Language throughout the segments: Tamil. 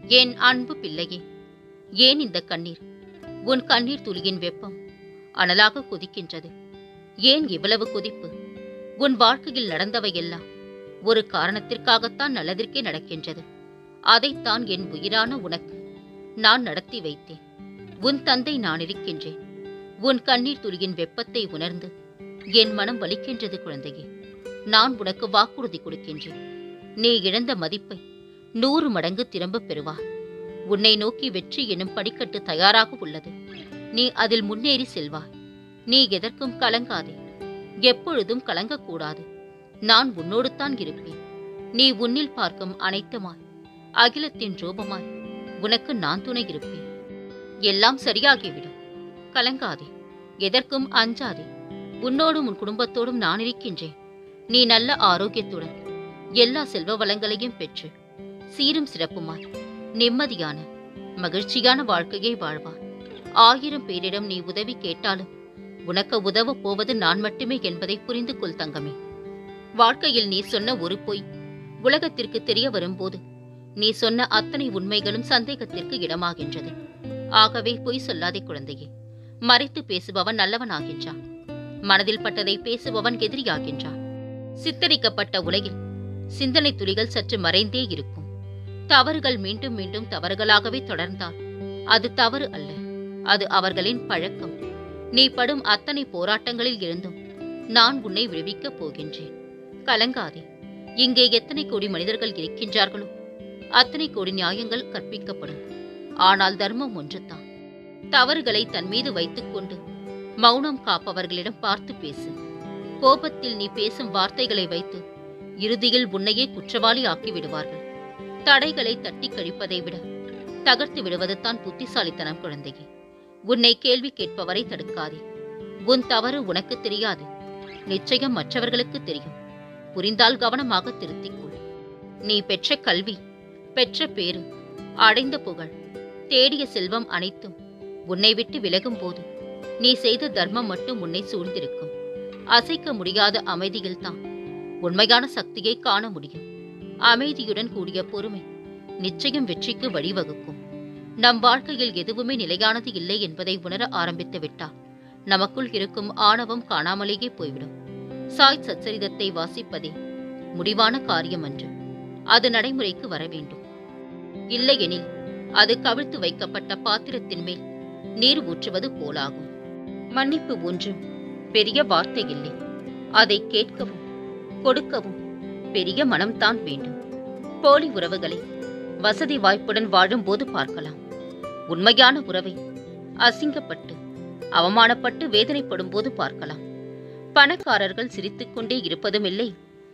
என் அன்பு பிள்ளையே ஏன் இந்த கண்ணீர் உன் கண்ணீர் துளியின் வெப்பம் அனலாக கொதிக்கின்றது ஏன் இவ்வளவு கொதிப்பு உன் வாழ்க்கையில் நடந்தவையெல்லாம் ஒரு காரணத்திற்காகத்தான் நல்லதற்கே நடக்கின்றது அதைத்தான் என் உயிரான உனக்கு நான் நடத்தி வைத்தேன் உன் தந்தை நான் இருக்கின்றேன் உன் கண்ணீர் துளியின் வெப்பத்தை உணர்ந்து என் மனம் வலிக்கின்றது குழந்தையே நான் உனக்கு வாக்குறுதி கொடுக்கின்றேன் நீ இழந்த மதிப்பை நூறு மடங்கு திரும்பப் பெறுவாய் உன்னை நோக்கி வெற்றி எனும் படிக்கட்டு தயாராக உள்ளது நீ அதில் முன்னேறி செல்வாய் நீ எதற்கும் கலங்காதே எப்பொழுதும் கலங்கக்கூடாது நான் உன்னோடு தான் இருப்பேன் நீ உன்னில் பார்க்கும் அனைத்துமாய் அகிலத்தின் ரூபமாய் உனக்கு நான் துணை இருப்பேன் எல்லாம் சரியாகிவிடும் கலங்காதே எதற்கும் அஞ்சாதே உன்னோடும் உன் குடும்பத்தோடும் நான் இருக்கின்றேன் நீ நல்ல ஆரோக்கியத்துடன் எல்லா செல்வ வளங்களையும் பெற்று சீரும் சிறப்புமாய் நிம்மதியான மகிழ்ச்சியான வாழ்க்கையை வாழ்வாய் ஆயிரம் பேரிடம் நீ உதவி கேட்டாலும் உனக்கு உதவப் போவது நான் மட்டுமே என்பதை புரிந்து கொள் தங்கமே வாழ்க்கையில் நீ சொன்ன ஒரு பொய் உலகத்திற்கு தெரிய வரும்போது நீ சொன்ன அத்தனை உண்மைகளும் சந்தேகத்திற்கு இடமாகின்றது ஆகவே பொய் சொல்லாதே குழந்தையே மறைத்து பேசுபவன் நல்லவனாகின்றான் மனதில் பட்டதை பேசுபவன் எதிரியாகின்றான் சித்தரிக்கப்பட்ட உலகில் சிந்தனை துளிகள் சற்று மறைந்தே இருக்கும் தவறுகள் மீண்டும் மீண்டும் தவறுகளாகவே தொடர்ந்தால் அது தவறு அல்ல அது அவர்களின் பழக்கம் நீ படும் அத்தனை போராட்டங்களில் இருந்தும் நான் உன்னை விடுவிக்கப் போகின்றேன் கலங்காதே இங்கே எத்தனை கோடி மனிதர்கள் இருக்கின்றார்களோ அத்தனை கோடி நியாயங்கள் கற்பிக்கப்படும் ஆனால் தர்மம் ஒன்றுதான் தவறுகளை தன் மீது வைத்துக்கொண்டு மௌனம் காப்பவர்களிடம் பார்த்து பேசு கோபத்தில் நீ பேசும் வார்த்தைகளை வைத்து இறுதியில் உன்னையே குற்றவாளி ஆக்கி விடுவார்கள் தடைகளை தட்டி கழிப்பதை விட தகர்த்து விடுவதுதான் புத்திசாலித்தனம் குழந்தையே உன்னை கேள்வி கேட்பவரை தடுக்காதே உன் தவறு உனக்கு தெரியாது நிச்சயம் மற்றவர்களுக்கு தெரியும் புரிந்தால் கவனமாக திருத்திக் கொள் நீ பெற்ற கல்வி பெற்ற பேரு அடைந்த புகழ் தேடிய செல்வம் அனைத்தும் உன்னை விட்டு விலகும் போது நீ செய்த தர்மம் மட்டும் உன்னை சூழ்ந்திருக்கும் அசைக்க முடியாத அமைதியில்தான் உண்மையான சக்தியை காண முடியும் அமைதியுடன் கூடிய பொறுமை நிச்சயம் வெற்றிக்கு வழிவகுக்கும் நம் வாழ்க்கையில் எதுவுமே நிலையானது இல்லை என்பதை உணர ஆரம்பித்து விட்டால் நமக்குள் இருக்கும் ஆணவம் காணாமலேயே போய்விடும் சாய் சச்சரிதத்தை வாசிப்பதே முடிவான காரியம் அன்று அது நடைமுறைக்கு வர வேண்டும் இல்லையெனில் அது கவிழ்த்து வைக்கப்பட்ட பாத்திரத்தின் மேல் நீர் ஊற்றுவது போலாகும் மன்னிப்பு ஒன்றும் பெரிய வார்த்தை இல்லை அதை கேட்கவும் கொடுக்கவும் பெரிய மனம்தான் வேண்டும் போலி உறவுகளை வசதி வாய்ப்புடன் வாழும்போது பார்க்கலாம் உண்மையான உறவை அசிங்கப்பட்டு அவமானப்பட்டு வேதனைப்படும் போது பார்க்கலாம் பணக்காரர்கள் சிரித்துக்கொண்டே இருப்பதும் இல்லை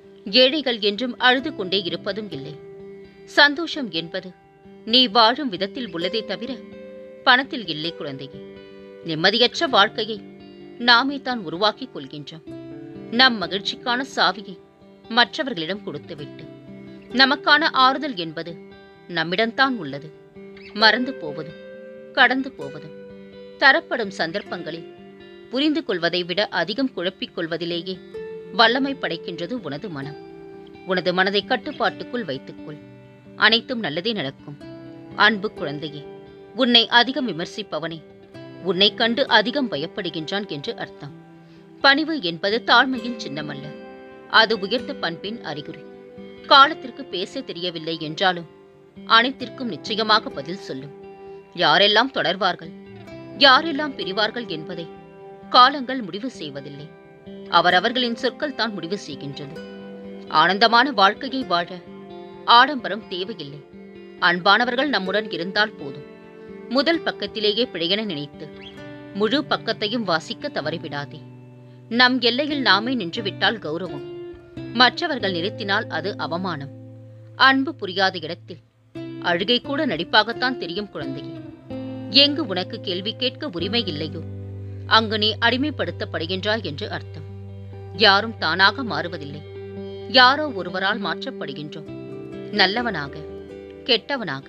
ஏழைகள் என்றும் அழுது கொண்டே இருப்பதும் இல்லை சந்தோஷம் என்பது நீ வாழும் விதத்தில் உள்ளதே தவிர பணத்தில் இல்லை குழந்தையே நிம்மதியற்ற வாழ்க்கையை நாமே தான் உருவாக்கிக் கொள்கின்றோம் நம் மகிழ்ச்சிக்கான சாவியை மற்றவர்களிடம் கொடுத்துவிட்டு நமக்கான ஆறுதல் என்பது நம்மிடம்தான் உள்ளது மறந்து போவதும் கடந்து போவதும் தரப்படும் சந்தர்ப்பங்களில் புரிந்து கொள்வதை விட அதிகம் குழப்பிக் கொள்வதிலேயே வல்லமை படைக்கின்றது உனது மனம் உனது மனதை கட்டுப்பாட்டுக்குள் வைத்துக்கொள் அனைத்தும் நல்லதே நடக்கும் அன்பு குழந்தையே உன்னை அதிகம் விமர்சிப்பவனே உன்னை கண்டு அதிகம் பயப்படுகின்றான் என்று அர்த்தம் பணிவு என்பது தாழ்மையின் சின்னமல்ல அது உயர்ந்த பண்பின் அறிகுறி காலத்திற்கு பேச தெரியவில்லை என்றாலும் அனைத்திற்கும் நிச்சயமாக பதில் சொல்லும் யாரெல்லாம் தொடர்வார்கள் யாரெல்லாம் பிரிவார்கள் என்பதை காலங்கள் முடிவு செய்வதில்லை அவரவர்களின் சொற்கள் தான் முடிவு செய்கின்றது ஆனந்தமான வாழ்க்கையை வாழ ஆடம்பரம் தேவையில்லை அன்பானவர்கள் நம்முடன் இருந்தால் போதும் முதல் பக்கத்திலேயே பிழையென நினைத்து முழு பக்கத்தையும் வாசிக்க தவறிவிடாதே நம் எல்லையில் நாமே நின்றுவிட்டால் கௌரவம் மற்றவர்கள் நிறுத்தினால் அது அவமானம் அன்பு புரியாத இடத்தில் அழுகை கூட நடிப்பாகத்தான் தெரியும் குழந்தையே எங்கு உனக்கு கேள்வி கேட்க உரிமை இல்லையோ அங்கு நீ அடிமைப்படுத்தப்படுகின்றாய் என்று அர்த்தம் யாரும் தானாக மாறுவதில்லை யாரோ ஒருவரால் மாற்றப்படுகின்றோம் நல்லவனாக கெட்டவனாக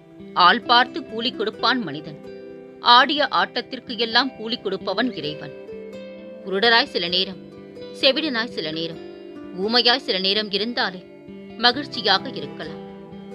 ஆள் பார்த்து கூலி கொடுப்பான் மனிதன் ஆடிய ஆட்டத்திற்கு எல்லாம் கூலி கொடுப்பவன் இறைவன் குருடராய் சில நேரம் செவிடனாய் சில நேரம் ஊமையாய் சில நேரம் இருந்தாலே மகிழ்ச்சியாக இருக்கலாம்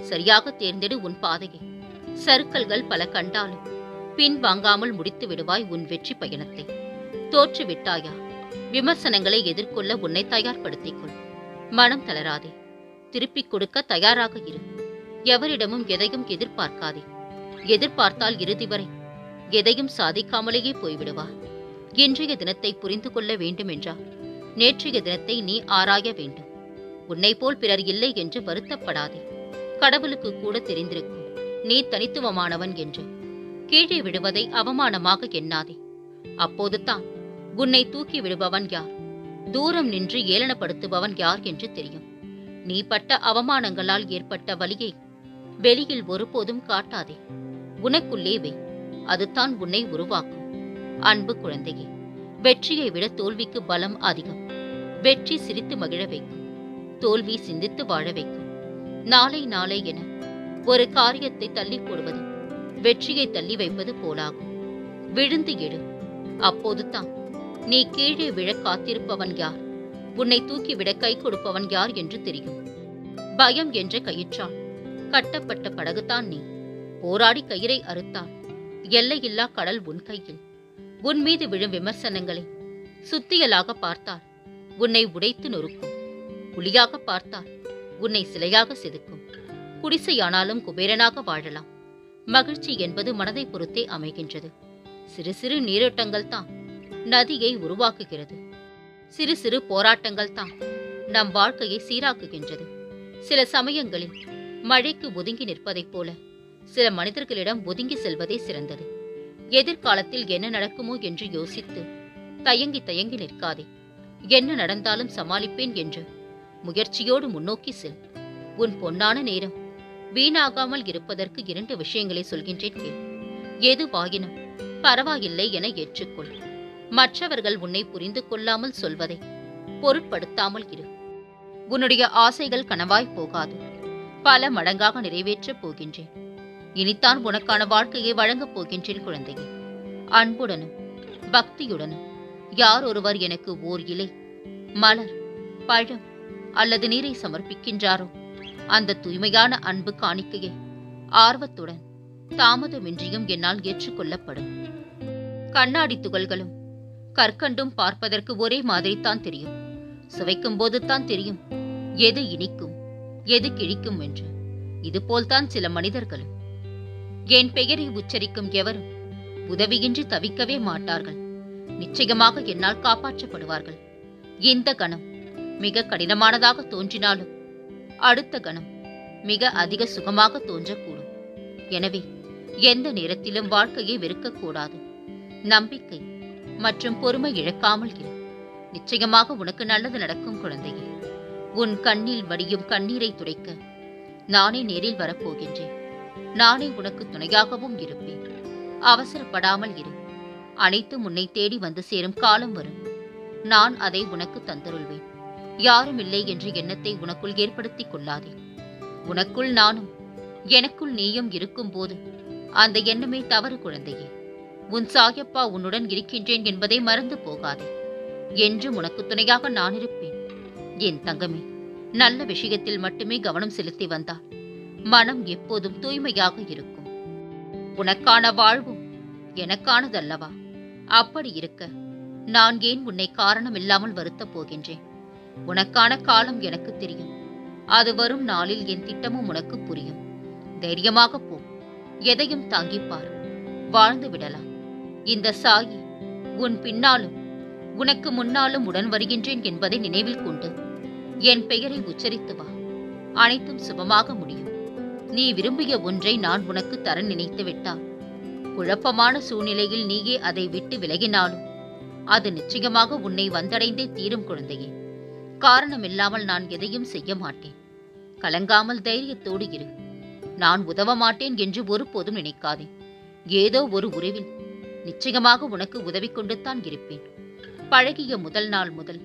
சரியாக தேர்ந்தெடு உன் பாதையை சறுக்கல்கள் பல கண்டாலும் பின் வாங்காமல் முடித்து விடுவாய் உன் வெற்றி பயணத்தை தோற்று விட்டாயா விமர்சனங்களை எதிர்கொள்ள உன்னை தயார்படுத்திக் கொள் மனம் தளராதே திருப்பிக் கொடுக்க தயாராக இரு எவரிடமும் எதையும் எதிர்பார்க்காதே எதிர்பார்த்தால் இறுதி வரை எதையும் சாதிக்காமலேயே போய்விடுவார் இன்றைய தினத்தை புரிந்து கொள்ள வேண்டும் என்றால் நேற்றைய தினத்தை நீ ஆராய வேண்டும் உன்னை போல் பிறர் இல்லை என்று வருத்தப்படாதே கடவுளுக்கு கூட தெரிந்திருக்கும் நீ தனித்துவமானவன் என்று கீழே விடுவதை அவமானமாக எண்ணாதே அப்போது தான் உன்னை தூக்கி விடுபவன் யார் தூரம் நின்று ஏளனப்படுத்துபவன் யார் என்று தெரியும் நீ பட்ட அவமானங்களால் ஏற்பட்ட வலியை வெளியில் ஒருபோதும் காட்டாதே உனக்குள்ளே வை அதுதான் உன்னை உருவாக்கும் அன்பு குழந்தையே வெற்றியை விட தோல்விக்கு பலம் அதிகம் வெற்றி சிரித்து மகிழ வைக்கும் தோல்வி சிந்தித்து வாழ வைக்கும் நாளை நாளை என ஒரு காரியத்தை தள்ளி போடுவது வெற்றியை தள்ளி வைப்பது போலாகும் விழுந்து எடு அப்போதுதான் நீ கீழே விழ காத்திருப்பவன் யார் உன்னை தூக்கிவிட கை கொடுப்பவன் யார் என்று தெரியும் பயம் என்ற கயிற்றால் கட்டப்பட்ட படகுதான் நீ போராடி கயிறை அறுத்தால் எல்லையில்லா கடல் உன் கையில் உன் மீது விழும் விமர்சனங்களை சுத்தியலாக பார்த்தால் உன்னை உடைத்து நொறுக்கும் புலியாக பார்த்தால் உன்னை சிலையாக செதுக்கும் குடிசையானாலும் குபேரனாக வாழலாம் மகிழ்ச்சி என்பது மனதை பொறுத்தே அமைகின்றது சிறு சிறு நீரோட்டங்கள் தான் நதியை உருவாக்குகிறது சிறு சிறு போராட்டங்கள் தான் நம் வாழ்க்கையை சீராக்குகின்றது சில சமயங்களில் மழைக்கு ஒதுங்கி நிற்பதைப் போல சில மனிதர்களிடம் ஒதுங்கி செல்வதே சிறந்தது எதிர்காலத்தில் என்ன நடக்குமோ என்று யோசித்து தயங்கி தயங்கி நிற்காதே என்ன நடந்தாலும் சமாளிப்பேன் என்று முயற்சியோடு முன்னோக்கி செல் உன் பொன்னான நேரம் வீணாகாமல் இருப்பதற்கு இரண்டு விஷயங்களை சொல்கின்றேன் கேள் எதுவாயினும் பரவாயில்லை என ஏற்றுக்கொள் மற்றவர்கள் உன்னை புரிந்து கொள்ளாமல் சொல்வதை பொருட்படுத்தாமல் இரு உன்னுடைய ஆசைகள் கனவாய் போகாது பல மடங்காக நிறைவேற்றப் போகின்றேன் இனித்தான் உனக்கான வாழ்க்கையை வழங்கப் போகின்றேன் குழந்தையே அன்புடனும் பக்தியுடனும் யார் ஒருவர் எனக்கு ஓர் இலை மலர் பழம் அல்லது நீரை சமர்ப்பிக்கின்றாரோ அந்த தூய்மையான அன்பு காணிக்கையை ஆர்வத்துடன் தாமதமின்றியும் என்னால் ஏற்றுக்கொள்ளப்படும் கண்ணாடி துகள்களும் கற்கண்டும் பார்ப்பதற்கு ஒரே மாதிரி தான் தெரியும் சுவைக்கும் போது தான் தெரியும் எது இனிக்கும் எது கிழிக்கும் என்று இதுபோல்தான் சில மனிதர்களும் என் பெயரை உச்சரிக்கும் எவரும் உதவியின்றி தவிக்கவே மாட்டார்கள் நிச்சயமாக என்னால் காப்பாற்றப்படுவார்கள் இந்த கணம் மிக கடினமானதாக தோன்றினாலும் அடுத்த கணம் மிக அதிக சுகமாக தோன்றக்கூடும் எனவே எந்த நேரத்திலும் வாழ்க்கையை வெறுக்கக்கூடாது நம்பிக்கை மற்றும் பொறுமை இழக்காமல் இரு நிச்சயமாக உனக்கு நல்லது நடக்கும் குழந்தையே உன் கண்ணில் வடியும் கண்ணீரை துடைக்க நானே நேரில் வரப்போகின்றேன் நானே உனக்கு துணையாகவும் இருப்பேன் அவசரப்படாமல் இரு அனைத்தும் உன்னை தேடி வந்து சேரும் காலம் வரும் நான் அதை உனக்கு தந்தருள்வேன் யாரும் இல்லை என்ற எண்ணத்தை உனக்குள் ஏற்படுத்திக் கொள்ளாதே உனக்குள் நானும் எனக்குள் நீயும் இருக்கும்போது அந்த எண்ணமே தவறு குழந்தையே உன் சாயப்பா உன்னுடன் இருக்கின்றேன் என்பதை மறந்து போகாதே என்றும் உனக்கு துணையாக நான் இருப்பேன் என் தங்கமே நல்ல விஷயத்தில் மட்டுமே கவனம் செலுத்தி வந்தால் மனம் எப்போதும் தூய்மையாக இருக்கும் உனக்கான வாழ்வும் எனக்கானதல்லவா அப்படி இருக்க நான் ஏன் உன்னை காரணம் இல்லாமல் வருத்தப் போகின்றேன் உனக்கான காலம் எனக்கு தெரியும் அது வரும் நாளில் என் திட்டமும் உனக்கு புரியும் தைரியமாக போ எதையும் தாங்கிப்பார் வாழ்ந்து விடலாம் இந்த சாயி உன் பின்னாலும் உனக்கு முன்னாலும் உடன் வருகின்றேன் என்பதை நினைவில் கொண்டு என் பெயரை உச்சரித்து வா அனைத்தும் சுபமாக முடியும் நீ விரும்பிய ஒன்றை நான் உனக்கு தர நினைத்து விட்டால் குழப்பமான சூழ்நிலையில் நீயே அதை விட்டு விலகினாலும் அது நிச்சயமாக உன்னை வந்தடைந்தே தீரும் குழந்தையே காரணமில்லாமல் நான் எதையும் செய்ய மாட்டேன் கலங்காமல் தைரியத்தோடு இரு நான் உதவ மாட்டேன் என்று ஒருபோதும் நினைக்காதே ஏதோ ஒரு உறவில் நிச்சயமாக உனக்கு உதவி கொண்டுத்தான் இருப்பேன் பழகிய முதல் நாள் முதல்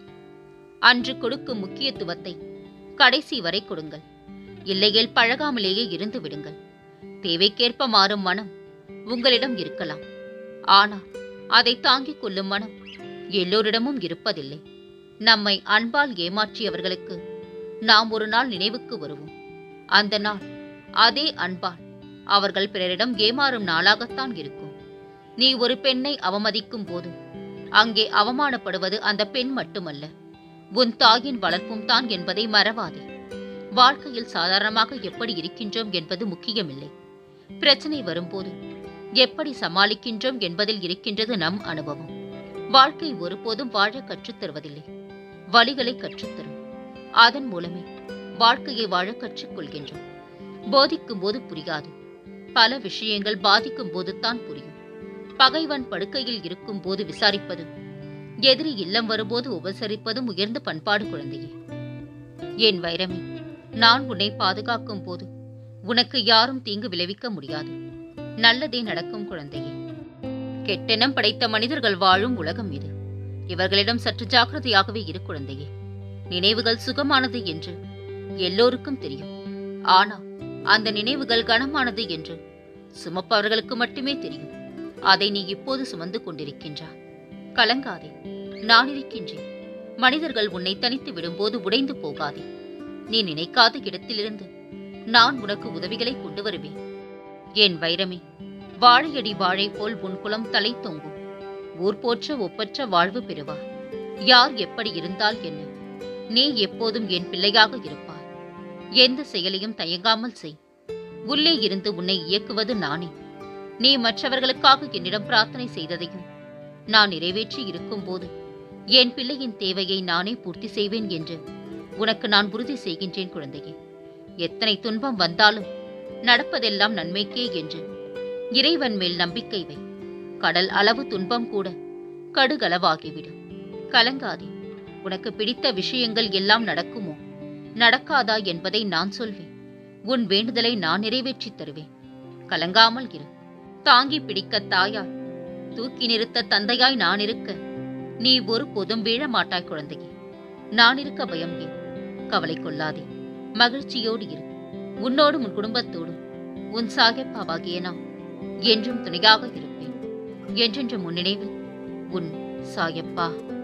அன்று கொடுக்கும் முக்கியத்துவத்தை கடைசி வரை கொடுங்கள் இல்லையேல் பழகாமலேயே இருந்து விடுங்கள் தேவைக்கேற்ப மாறும் மனம் உங்களிடம் இருக்கலாம் ஆனால் அதை தாங்கிக் கொள்ளும் மனம் எல்லோரிடமும் இருப்பதில்லை நம்மை அன்பால் ஏமாற்றியவர்களுக்கு நாம் ஒரு நாள் நினைவுக்கு வருவோம் அந்த நாள் அதே அன்பால் அவர்கள் பிறரிடம் ஏமாறும் நாளாகத்தான் இருக்கும் நீ ஒரு பெண்ணை அவமதிக்கும் போது அங்கே அவமானப்படுவது அந்த பெண் மட்டுமல்ல உன் தாயின் வளர்ப்பும் தான் என்பதை மறவாதே வாழ்க்கையில் சாதாரணமாக எப்படி இருக்கின்றோம் என்பது முக்கியமில்லை பிரச்சனை வரும்போது எப்படி சமாளிக்கின்றோம் என்பதில் இருக்கின்றது நம் அனுபவம் வாழ்க்கை ஒருபோதும் வாழ கற்றுத் தருவதில்லை வழிகளை கற்றுத்தரும் அதன் மூலமே வாழ்க்கையை வாழ கற்றுக்கொள்கின்றோம் போதிக்கும் போது புரியாது பல விஷயங்கள் பாதிக்கும் போது தான் புரியும் பகைவன் படுக்கையில் இருக்கும் போது விசாரிப்பது எதிரி இல்லம் வரும்போது உபசரிப்பதும் உயர்ந்த பண்பாடு குழந்தையே என் வைரமே நான் உன்னை பாதுகாக்கும் போது உனக்கு யாரும் தீங்கு விளைவிக்க முடியாது நல்லதே நடக்கும் குழந்தையே கெட்டெண்ணம் படைத்த மனிதர்கள் வாழும் உலகம் இது இவர்களிடம் சற்று ஜாக்கிரதையாகவே இரு குழந்தையே நினைவுகள் சுகமானது என்று எல்லோருக்கும் தெரியும் ஆனால் அந்த நினைவுகள் கனமானது என்று சுமப்பவர்களுக்கு மட்டுமே தெரியும் அதை நீ இப்போது சுமந்து கொண்டிருக்கின்றாய் கலங்காதே நான் இருக்கின்றேன் மனிதர்கள் உன்னை தனித்து விடும்போது உடைந்து போகாதே நீ நினைக்காத இடத்திலிருந்து நான் உனக்கு உதவிகளை கொண்டு வருவேன் என் வைரமே வாழையடி வாழை போல் உன் குலம் தலை தொங்கும் ஊர் போற்ற ஒப்பற்ற வாழ்வு பெறுவார் யார் எப்படி இருந்தால் என்ன நீ எப்போதும் என் பிள்ளையாக இருப்பாய் எந்த செயலையும் தயங்காமல் செய் உள்ளே இருந்து உன்னை இயக்குவது நானே நீ மற்றவர்களுக்காக என்னிடம் பிரார்த்தனை செய்ததையும் நான் நிறைவேற்றி இருக்கும்போது என் பிள்ளையின் தேவையை நானே பூர்த்தி செய்வேன் என்று உனக்கு நான் உறுதி செய்கின்றேன் குழந்தையே எத்தனை துன்பம் வந்தாலும் நடப்பதெல்லாம் நன்மைக்கே என்று இறைவன் மேல் நம்பிக்கை வை கடல் அளவு துன்பம் கூட கடுகளவாகிவிடும் கலங்காதே உனக்கு பிடித்த விஷயங்கள் எல்லாம் நடக்குமோ நடக்காதா என்பதை நான் சொல்வேன் உன் வேண்டுதலை நான் நிறைவேற்றித் தருவேன் கலங்காமல் இரு தாங்கி பிடிக்க தாயாய் தூக்கி நிறுத்த தந்தையாய் நான் இருக்க நீ ஒரு பொதும் வீழ மாட்டாய் குழந்தையே நான் இருக்க பயம் ஏன் கவலை கொள்ளாதே மகிழ்ச்சியோடு இரு உன்னோடும் உன் குடும்பத்தோடும் உன் சாகப்பாவாகிய நான் என்றும் துணையாக இருப்பேன் என்றென்றும் உன் நினைவில் உன் சாயப்பா